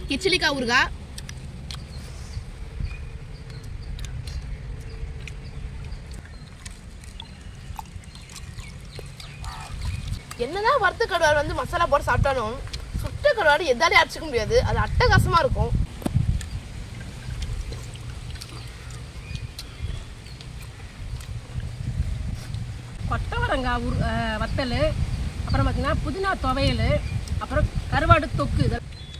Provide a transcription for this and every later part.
கிச்சிலிக்காய் ஊறுகாய் என்னதான் வறுத்த கருவாடு வந்து மசாலா போட்டு சாப்பிட்டாலும் சுட்ட கருவாடு எதாலையும் அரைச்சிக்க முடியாது அது அட்டகாசமா இருக்கும் கொத்தவரங்காய் உரு அஹ் வத்தல் அப்புறம் பார்த்தீங்கன்னா புதினா துவையல் அப்புறம் கருவாடு தொக்கு இது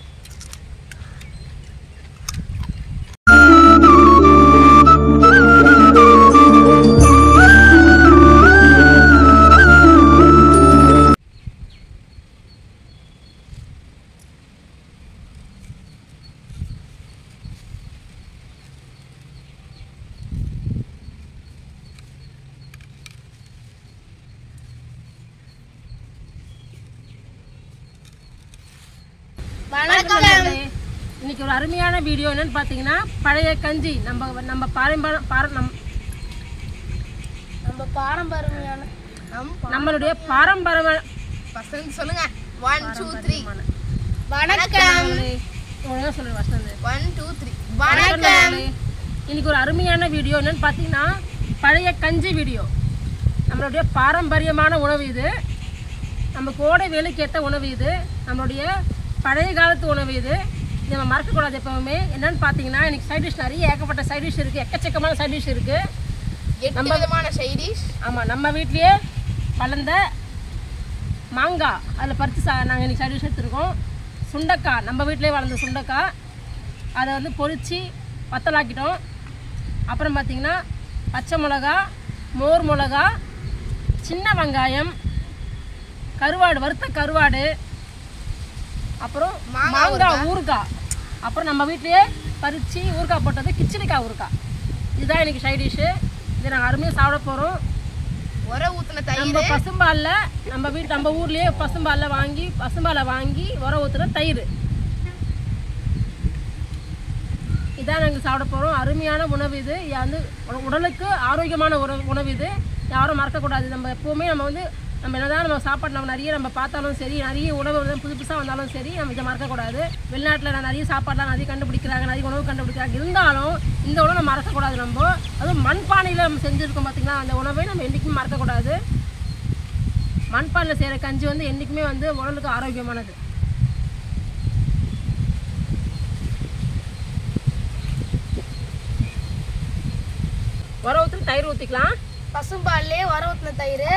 நண்பர்களே, இன்னைக்கு ஒரு அருமையான வீடியோ என்னன்னு பார்த்தீங்கன்னா பழைய கஞ்சி நம்ம நம்ம பாரம்பரிய பார நம் நம்ம பாரம்பரியமான நம் நம்மளுடைய பாரம்பரிய பசங்க சொல்லுங்க ஒன் டூ த்ரீ வணக்கம் ஒழுங்கா சொல்லுங்க வசந்த் ஒன் டூ த்ரீ வணக்கம் நண்பர்களே. இன்னைக்கு ஒரு அருமையான வீடியோ என்னன்னு பார்த்தீங்கன்னா பழைய கஞ்சி வீடியோ நம்மளுடைய பாரம்பரியமான உணவு இது நம்ம கோடை வேலைக்கு ஏற்ற உணவு இது நம்மளுடைய பழைய காலத்து உணவு இது இது நம்ம மறக்கக்கூடாது எப்பவுமே என்னன்னு பார்த்தீங்கன்னா இன்னைக்கு சைட் டிஷ் நிறைய ஏகப்பட்ட சைட் டிஷ் இருக்குது எக்கச்சக்கமான சைட் டிஷ் இருக்குது எட்டு விதமான சைடிஷ் ஆமாம் நம்ம வீட்லேயே வளர்ந்த மாங்காய் அதில் பறித்து சா நாங்கள் இன்றைக்கி சைட் டிஷ் எடுத்துருக்கோம் சுண்டைக்காய் நம்ம வீட்டிலேயே வளர்ந்த சுண்டைக்காய் அதை வந்து பொரித்து வத்தலாக்கிட்டோம் அப்புறம் பார்த்திங்கன்னா பச்சை மிளகா மோர் மிளகா சின்ன வெங்காயம் கருவாடு வறுத்த கருவாடு அப்புறம் மாங்காய் மாங்காய் ஊறுகாய் அப்புறம் நம்ம வீட்லேயே பறித்து ஊறுகாய் போட்டது கிச்சடிக்காய் ஊறுகாய் இதுதான் இன்னைக்கு சைட் டிஷ்ஷு இதை நாங்கள் அருமையாக சாப்பிட போகிறோம் உர ஊத்துன நம்ம தயிர் பசும்பால்ல நம்ம வீட்டு நம்ம ஊர்லயே பசும்பால்ல வாங்கி பசும்பாலை வாங்கி உர ஊத்துற தயிர் இதான் நாங்கள் சாப்பிட போகிறோம் அருமையான உணவு இது இது வந்து உட- உடலுக்கு ஆரோக்கியமான உணவு உணவு இது யாரும் மறக்கக்கூடாது நம்ம எப்போவுமே நம்ம வந்து நம்ம என்னதான் நம்ம சாப்பாடு நம்ம நிறைய நம்ம பார்த்தாலும் சரி நிறைய உணவு வந்து புது புதுசாக வந்தாலும் சரி நம்ம இதை மறக்கக்கூடாது வெளிநாட்டில் நிறைய சாப்பாடுலாம் நிறைய கண்டுபிடிக்கிறாங்க நிறைய உணவு கண்டுபிடிக்கிறாங்க இருந்தாலும் இந்த உணவை நம்ம மறக்கக்கூடாது நம்ம அதுவும் மண்பானையில் நம்ம செஞ்சுருக்கோம் பார்த்தீங்களா அந்த உணவை நம்ம என்றைக்குமே மறக்கக்கூடாது மண்பானையில் செய்கிற கஞ்சி வந்து என்றைக்குமே வந்து உடலுக்கு ஆரோக்கியமானது உர ஊற்றி தயிர் ஊற்றிக்கலாம் பசும்பால்லே உர ஊத்துன தயிர்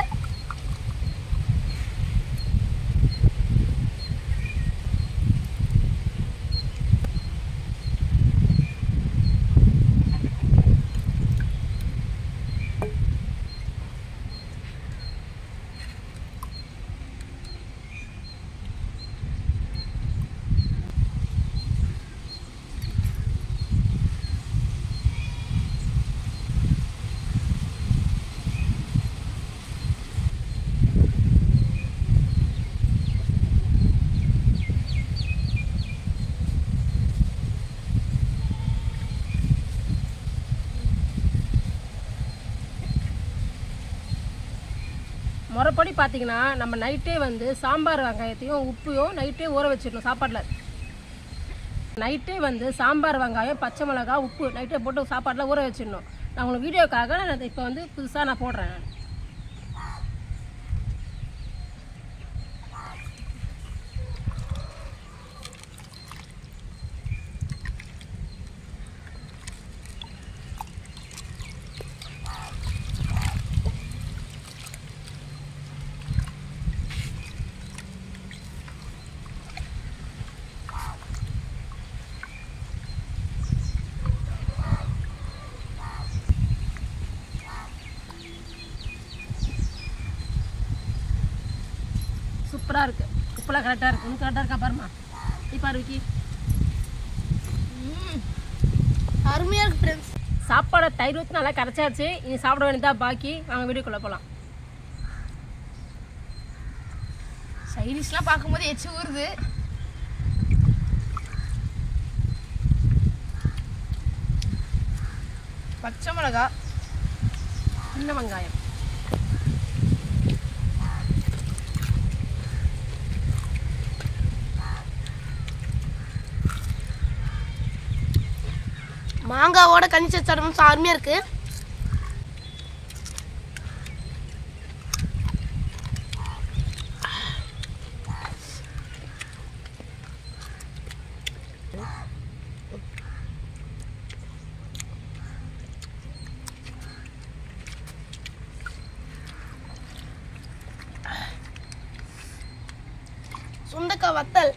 முறைப்படி பார்த்தீங்கன்னா நம்ம நைட்டே வந்து சாம்பார் வெங்காயத்தையும் உப்பையும் நைட்டே ஊற வச்சிடணும் சாப்பாட்டில் நைட்டே வந்து சாம்பார் வெங்காயம் பச்சை மிளகாய் உப்பு நைட்டே போட்டு சாப்பாட்டில் ஊற வச்சிடணும் நான் உங்களுக்கு வீடியோக்காக நான் இப்போ வந்து புதுசாக நான் போடுறேன் நான். சூப்பராக இருக்குது உப்புலாம் கரெக்டாக இருக்குது இன்னும் கரெக்டாக இருக்கா பாருமா நீ பாரு விக்கி அருமையா இருக்கு ஃப்ரெண்ட்ஸ் சாப்பாடை தயிர் ஊற்றி நல்லா கரைச்சாச்சு இனி சாப்பிட வேண்டியதா பாக்கி வாங்க வீடியோக்குள்ளே போகலாம் சைடிஷ்லாம் பார்க்கும்போது எச்சு ஊறுது பச்சை மிளகா சின்ன வெங்காயம் மாங்காவோட கஞ்சி சடமும் அருமையாக இருக்கு சுண்டக்காய் வத்தல்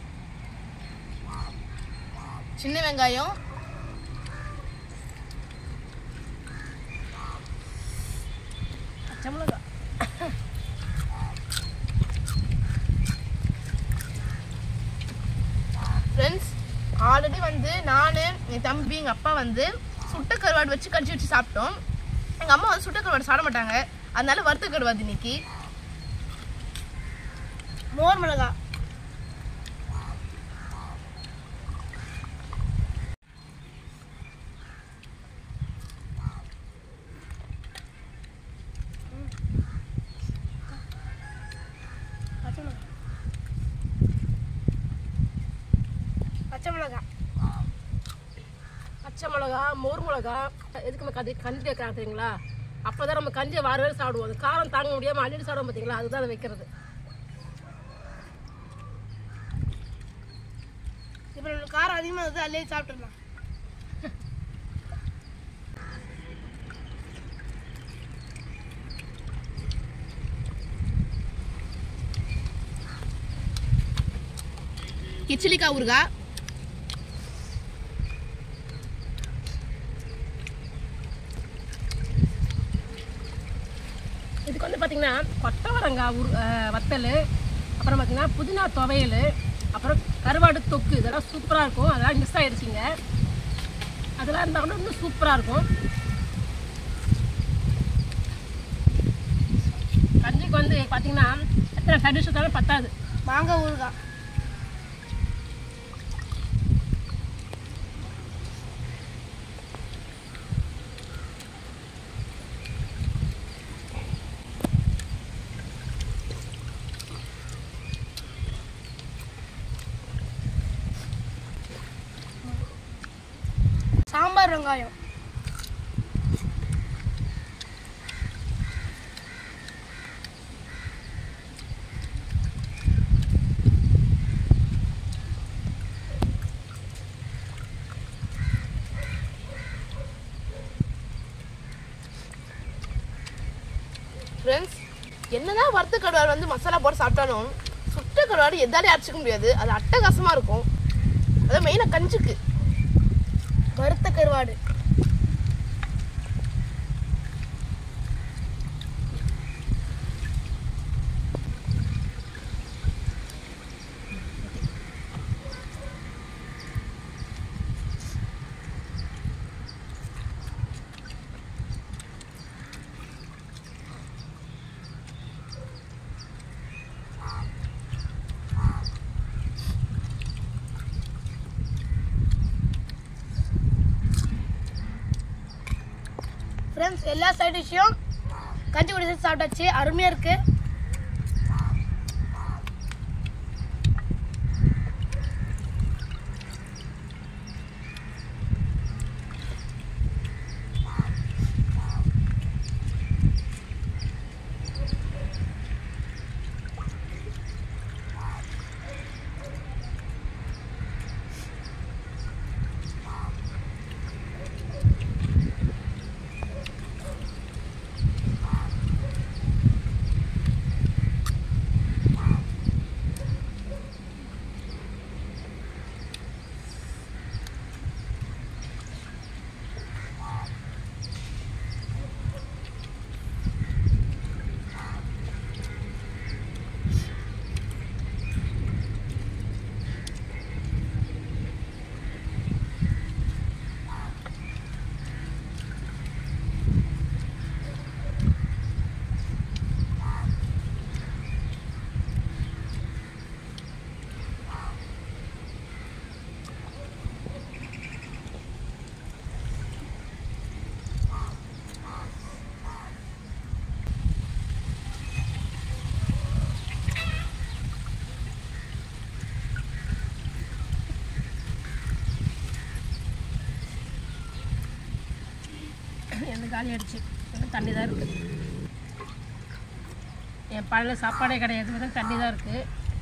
சின்ன வெங்காயம் பச்சை மிளகா ஃப்ரெண்ட்ஸ் ஆல்ரெடி வந்து நான் என் தம்பி எங்கள் அப்பா வந்து சுட்ட கருவாடு வச்சு கஞ்சி வச்சு சாப்பிட்டோம் எங்கள் அம்மா வந்து சுட்ட கருவாடு சாப்பிட மாட்டாங்க அதனால வறுத்த கருவாடு இன்னைக்கு மோர் மிளகா பச்சை மிளகா பச்சை மிளகா பச்சை மிளகா மோர் மிளகா எதுக்கு நம்ம கஞ்சி கஞ்சி வைக்கிறாங்க தெரியுங்களா அப்போ தான் நம்ம கஞ்சியை வார வேறு சாப்பிடுவோம் அது காரம் தாங்க முடியாமல் அள்ளிட்டு சாப்பிடுவோம் பார்த்தீங்களா அதுதான் அதை வைக்கிறது இப்போ நம்மளுக்கு காரம் அதிகமாக இருக்குது அல்லே சாப்பிட்டுடலாம் கிச்சிலிக்காய் ஊறுகாய் இதுக்கு வந்து பார்த்தீங்கன்னா கொத்தவரங்காய் உரு அஹ் வத்தல் அப்புறம் பார்த்தீங்கன்னா புதினா துவையல் அப்புறம் கருவாடு தொக்கு இதெல்லாம் சூப்பராக இருக்கும் அதெல்லாம் மிஸ் ஆயிடுச்சிங்க அதெல்லாம் இருந்தால் கூட இன்னும் சூப்பராக இருக்கும் கஞ்சிக்கு வந்து பார்த்தீங்கன்னா எத்தனை சைட் டிஷ் இருந்தாலும் பத்தாது மாங்காய் ஊறுகாய் சாம்பார் வெங்காயம் ஃப்ரெண்ட்ஸ் என்னதான் வறுத்த கருவாடு வந்து மசாலா போட்டு சாப்பிட்டாலும் சுட்ட கருவாடு எதாலையும் அரைச்சிக்க முடியாது அது அட்டகாசமாக இருக்கும் அதான் மெயினாக கஞ்சிக்கு வறுத்த கருவாடு ஃப்ரெண்ட்ஸ் எல்லா சைட் டிஷ்ஷும் கஞ்சி குடிச்சு சாப்பிட்டாச்சு அருமையாக இருக்கு காலி ஆயிடுச்சு வெறும் தண்ணி தான் இருக்குது என் பழைய சாப்பாடே கிடையாது வெறும் தண்ணி தான் இருக்குது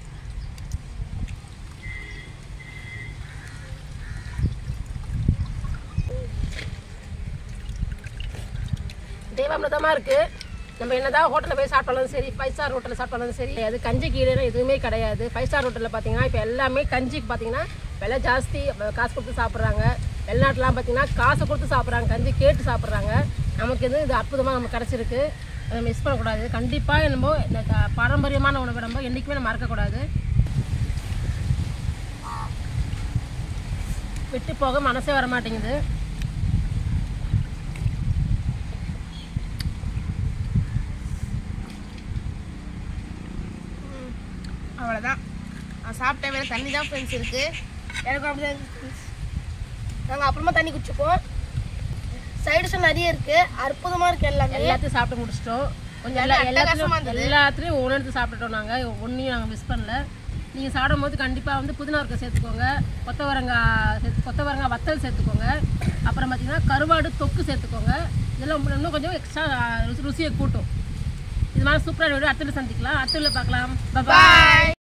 தெய்வாமிரதமாக இருக்குது நம்ம என்னதான் ஹோட்டலில் போய் சாப்பிட்டாலும் சரி ஃபைவ் ஸ்டார் ஹோட்டலில் சாப்பிட்டாலும் சரி அது கஞ்சி கீழே எதுவுமே கிடையாது ஃபைவ் ஸ்டார் ஹோட்டலில் பார்த்தீங்கன்னா இப்போ எல்லாமே கஞ்சிக்கு பார்த்தீங்கன்னா விலை ஜாஸ்தி அஹ் காசு கொடுத்து சாப்பிட்றாங்க வெளிநாட்டுலாம் பார்த்தீங்கன்னா காசு கொடுத்து சாப்பிட்றாங்க கஞ்சி கேட்டு சாப்பிட்றாங்க நமக்கு இது இது அற்புதமாக நமக்கு கிடச்சிருக்கு அதை மிஸ் பண்ணக்கூடாது கண்டிப்பாக நம்ம இந்த க- பாரம்பரியமான உணவை நம்ம என்றைக்குமே நம்ம மறக்கக்கூடாது விட்டு போக மனசே வர மாட்டேங்குது அவ்வளோதான் நான் சாப்பிட்டேன் வேறு தண்ணி தான் ஃப்ரெண்ட்ஸ் இருக்குது எனக்கு அப்படிதான் ஃப்ரெண்ட்ஸ் நாங்கள் அப்புறமா தண்ணி குடிச்சுப்போம் சைடுஸும் நிறைய இருக்குது அற்புதமாக இருக்குது எல்லாமே எல்லாத்தையும் சாப்பிட்டு முடிச்சிட்டோம் கொஞ்சம் எல்லா நல்லா அட்டகாசமா எல்லாத்துலையும் எல்லாத்துலேயும் ஒன்று எடுத்து சாப்பிட்டுட்டோம் நாங்கள் ஒன்றையும் நாங்கள் மிஸ் பண்ணல நீங்கள் சாப்பிடும் போது கண்டிப்பாக வந்து புதினா இருக்க சேர்த்துக்கோங்க கொத்தவரங்காய் சேர்த்து கொத்தவரங்காய் வத்தல் சேர்த்துக்கோங்க அப்புறம் பார்த்தீங்கன்னா கருவாடு தொக்கு சேர்த்துக்கோங்க இதெல்லாம் இன்னும் கொஞ்சம் எக்ஸ்ட்ரா ருசியை கூட்டும் இது மாதிரி சூப்பராக வீடியோ அடுத்த சந்திக்கலாம் அடுத்த பார்க்கலாம் பாய் பாய்